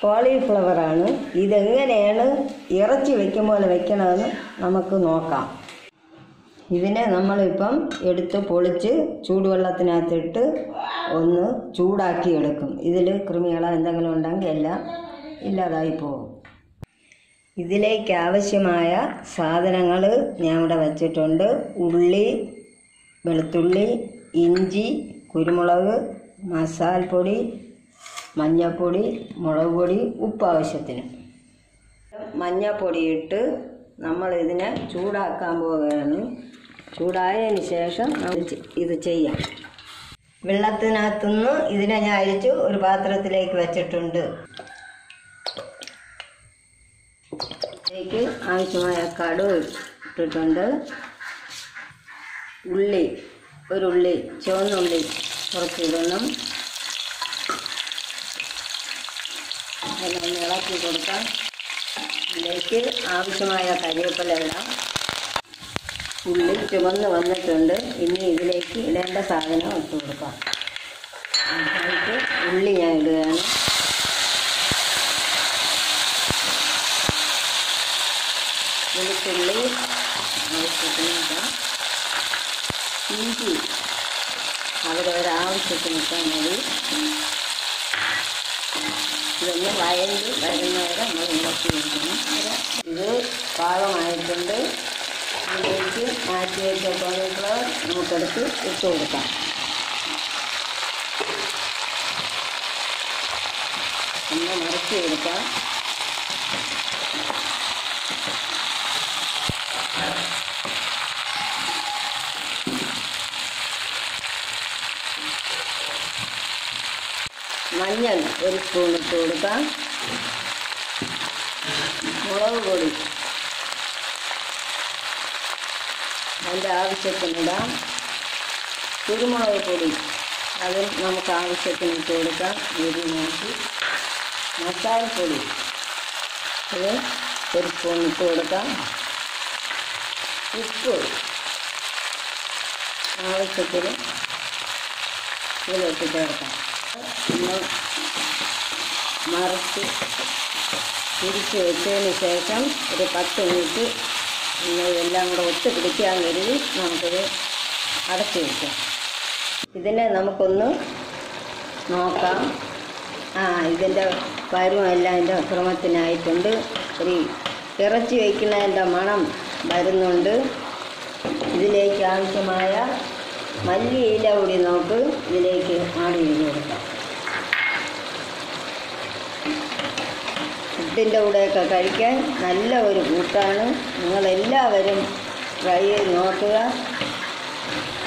കോളിഫ്ലവറാണ് ഇതെങ്ങനെയാണ് ഇറച്ചി വെക്കും പോലെ വെക്കണമെന്ന് നമുക്ക് നോക്കാം ഇതിനെ നമ്മളിപ്പം എടുത്ത് പൊളിച്ച് ചൂടുവെള്ളത്തിനകത്തിട്ട് ഒന്ന് ചൂടാക്കി എടുക്കും ഇതിൽ കൃമികളോ എന്തെങ്കിലും ഉണ്ടെങ്കിൽ എല്ലാം ഇല്ലാതായി പോകും ഇതിലേക്ക് ആവശ്യമായ സാധനങ്ങൾ ഞാൻ ഇവിടെ വച്ചിട്ടുണ്ട് ഉള്ളി വെളുത്തുള്ളി ഇഞ്ചി കുരുമുളക് മസാലപ്പൊടി മഞ്ഞൾപ്പൊടി മുളക് പൊടി ഉപ്പ് ആവശ്യത്തിന് മഞ്ഞൾപ്പൊടി ഇട്ട് നമ്മൾ ഇതിനെ ചൂടാക്കാൻ പോവുകയാണ് ചൂടായതിന് ശേഷം നമ്മൾ ചെ- ഇത് ചെയ്യാം വെള്ളത്തിനകത്തുനിന്ന് ഇതിനെ ഞാൻ അരിച്ച് ഒരു പാത്രത്തിലേക്ക് വെച്ചിട്ടുണ്ട് ഇതിലേക്ക് ആവശ്യമായ കടുക് ഇട്ടിട്ടുണ്ട് ഉള്ളി ഒരു ഉള്ളി ചുവന്നുള്ളി കുറച്ച് ഇടണം അതൊന്ന് ഇളക്കി കൊടുക്കാം ഇതിലേക്ക് ആവശ്യമായ കരിവേപ്പില ഇടാം ഉള്ളി ചുവന്ന് വന്നിട്ടുണ്ട് ഇനി ഇതിലേക്ക് ഇടേണ്ട സാധനം ഇട്ട് കൊടുക്കാം അതിലേക്ക് ഉള്ളി ഞാൻ ഇടുകയാണ് വെളുത്തുള്ളി ആവശ്യത്തിന് ഇടാം ഇഞ്ചി അവരവരാവശ്യത്തിന് ഇട്ടാൽ മതി ഇതൊന്ന് വയണ്ട് വരുന്നവരെ നമ്മൾ ഇളക്കി വെക്കണം ഇത് പാകമായിട്ടുണ്ട് ഇതിലേക്ക് മാറ്റി വെച്ച കോളിഫ്ലവർ നമുക്കെടുത്ത് ഇട്ട് കൊടുക്കാം ഒന്ന് മറക്കി കൊടുക്കാം മഞ്ഞൾ ഒരു സ്പൂൺ ഇട്ട് കൊടുക്കാം മുളക് പൊടി അതിൻ്റെ ആവശ്യത്തിനിടാം കുരുമുളക് പൊടി അതും നമുക്ക് ആവശ്യത്തിന് ഇട്ട് കൊടുക്കാം എരി നോക്കി മസാലപ്പൊടി അത് ഒരു സ്പൂൺ ഇട്ട് കൊടുക്കാം ഉപ്പ് ആവശ്യത്തിന് ഇതിലിട്ട് ചേർക്കാം ഒന്ന് മറിച്ച് തിരിച്ച് വെച്ചതിന് ശേഷം ഒരു പത്ത് മിനിറ്റ് ഇന്ന് ഇതെല്ലാം കൂടെ ഒത്ത് പിടിക്കാൻ കരുതി നമുക്കിത് അടച്ചു വയ്ക്കാം ഇതിനെ നമുക്കൊന്ന് നോക്കാം ആ ഇതിൻ്റെ പരുമെല്ലാം അതിൻ്റെ ക്രമത്തിനായിട്ടുണ്ട് ഒരു ഇറച്ചി വയ്ക്കുന്നതിൻ്റെ മണം വരുന്നുണ്ട് ഇതിലേക്ക് ആവശ്യമായ മല്ലിയില കൂടി നമുക്ക് ഇതിലേക്ക് ആഡ് ചെയ്ത് കൊടുക്കാം ഫുഡിൻ്റെ കൂടെയൊക്കെ കഴിക്കാൻ നല്ല ഒരു കൂട്ടാണ് നിങ്ങളെല്ലാവരും ട്രൈ ചെയ്ത് നോക്കുക